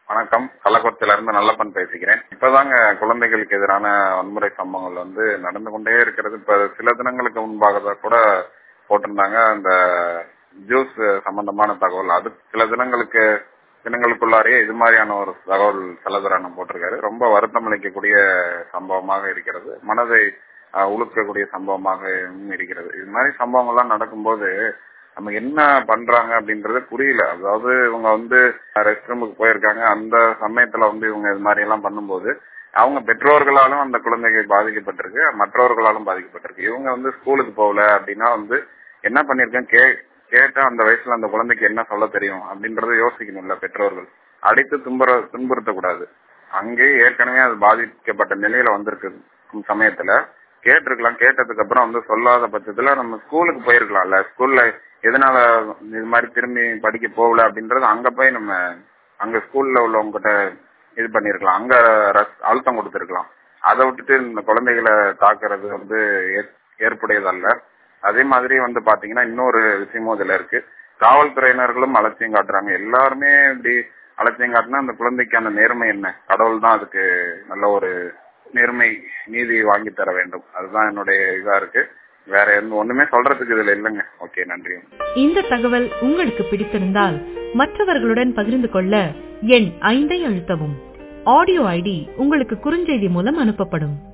வணக்கம் கள்ளக்குறிச்சியில இருந்து நல்லப்பன் பேசிக்கிறேன் இப்பதாங்க குழந்தைகளுக்கு எதிரான வன்முறை சம்பவங்கள் வந்து நடந்து கொண்டே இருக்கிறது இப்ப சில தினங்களுக்கு முன்பாக கூட போட்டிருந்தாங்க அந்த ஜூஸ் சம்பந்தமான தகவல் அது சில தினங்களுக்கு தினங்களுக்குள்ளாரையே இது மாதிரியான ஒரு தகவல் செலதுரானம் போட்டிருக்காரு ரொம்ப வருத்தம் அளிக்கக்கூடிய சம்பவமாக இருக்கிறது மனதை அஹ், உலுக்கக்கூடிய சம்பவமாக இருக்கிறது இது மாதிரி சம்பவங்கள்லாம் நடக்கும்போது நம்ம என்ன பண்றாங்க அப்படின்றது புரியல அதாவது இவங்க வந்து ரெஸ்ட் ரூமுக்கு போயிருக்காங்க அந்த சமயத்துல வந்து இவங்க இது மாதிரி எல்லாம் பண்ணும்போது அவங்க பெற்றோர்களாலும் அந்த குழந்தைகள் பாதிக்கப்பட்டிருக்கு மற்றவர்களாலும் பாதிக்கப்பட்டிருக்கு இவங்க வந்து ஸ்கூலுக்கு போகல அப்படின்னா வந்து என்ன பண்ணிருக்கேன் கே கேட்டா அந்த வயசுல அந்த குழந்தைக்கு என்ன சொல்ல தெரியும் அப்படின்றத யோசிக்கணும்ல பெற்றோர்கள் அடித்து துன்புற துன்புறுத்தக்கூடாது அங்கேயே ஏற்கனவே அது பாதிக்கப்பட்ட நிலையில வந்திருக்கு சமயத்துல கேட்டிருக்கலாம் கேட்டதுக்கு அப்புறம் வந்து சொல்லாத பட்சத்துல நம்ம ஸ்கூலுக்கு போயிருக்கலாம்ல ஸ்கூல்ல எதனால இது மாதிரி திரும்பி படிக்க போகல அப்படின்றது அங்க போய் நம்ம அங்க ஸ்கூல்ல உள்ளவங்ககிட்ட இது பண்ணிருக்கலாம் அங்க ரஸ்- அழுத்தம் கொடுத்திருக்கலாம் அதை விட்டுட்டு இந்த குழந்தைகளை தாக்குறது வந்து ஏற்- ஏற்புடையதல்ல அதே மாதிரி வந்து பாத்தீங்கன்னா இன்னொரு விஷயமும் இதுல இருக்கு காவல்துறையினர்களும் அலட்சியம் காட்டுறாங்க எல்லாருமே இப்படி அலட்சியம் காட்டினா அந்த குழந்தைக்கான நேர்மை என்ன கடவுள் தான் அதுக்கு நல்ல ஒரு நேர்மை நீதி வாங்கி தர வேண்டும் அதுதான் என்னுடைய இதா இருக்கு வேற எந்த ஒண்ணுமே சொல்றதுக்கு இதுல இல்லைங்க ஓகே நன்றி இந்த தகவல் உங்களுக்கு பிடித்திருந்தால் மற்றவர்களுடன் பகிர்ந்து கொள்ள எண் ஐந்தை அழுத்தவும் ஆடியோ ஐடி உங்களுக்கு குறுஞ்செய்தி மூலம் அனுப்பப்படும்